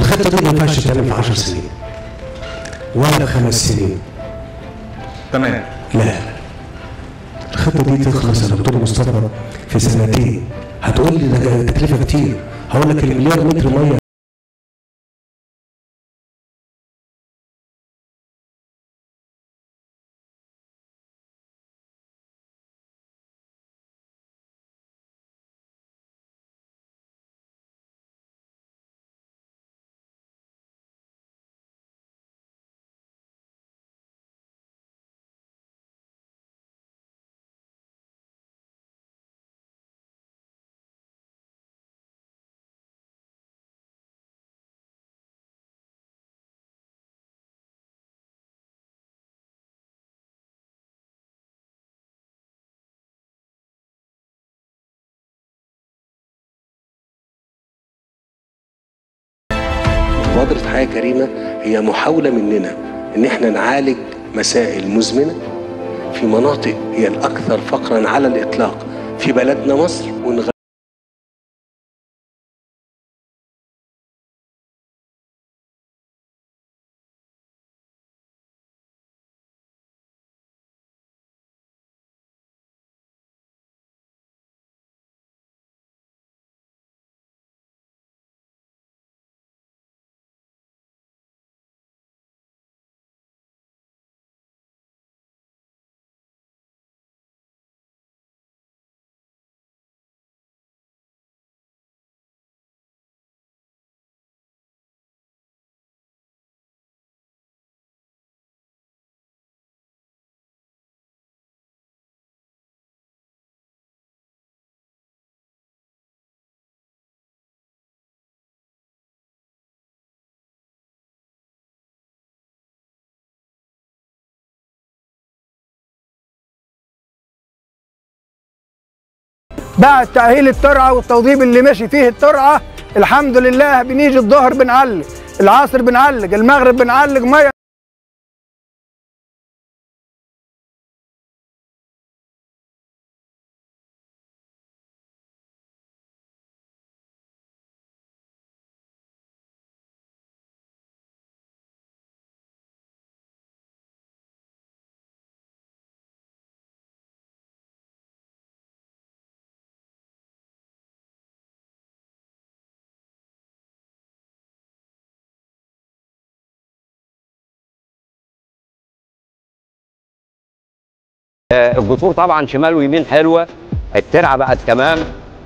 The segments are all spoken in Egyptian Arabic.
الخطه دي ما ينفعش تعمل في 10 سنين ولا خمس سنين تمام لا الخطه دي تخلص يا دكتور مصطفى في سنتين هتقول لي ده تكلفه كتير هقول لك المليار متر ميه مبادرة حياة كريمة هي محاولة مننا إن إحنا نعالج مسائل مزمنة في مناطق هي الأكثر فقرا على الإطلاق في بلدنا مصر ونغ... بعد تأهيل الترعة والتوضيب اللي ماشي فيه الترعة الحمد لله بنيجي الظهر بنعلق العصر بنعلق المغرب بنعلق مية آه، الجسور طبعا شمال ويمين حلوه الترعه بقت تمام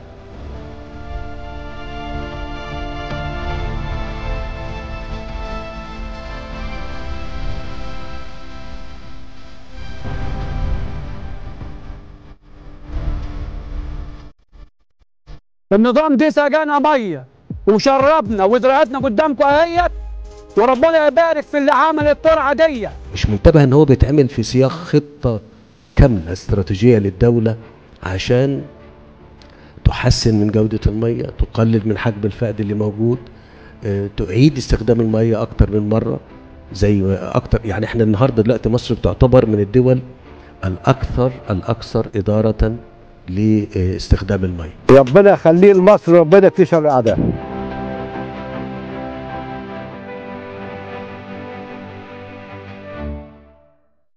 النظام دي سقانا ميه وشربنا وزرعتنا قدامكم اهيت وربنا يبارك في اللي عمل الترعه دي مش منتبه ان هو بيتعمل في سياق خطه كامله استراتيجيه للدوله عشان تحسن من جوده الميه تقلل من حجم الفقد اللي موجود آه، تعيد استخدام الميه اكتر من مره زي ما اكتر يعني احنا النهارده دلوقتي مصر بتعتبر من الدول الاكثر الاكثر اداره لاستخدام الميه ربنا يخليه لمصر ربنا يكفي شر اعدائه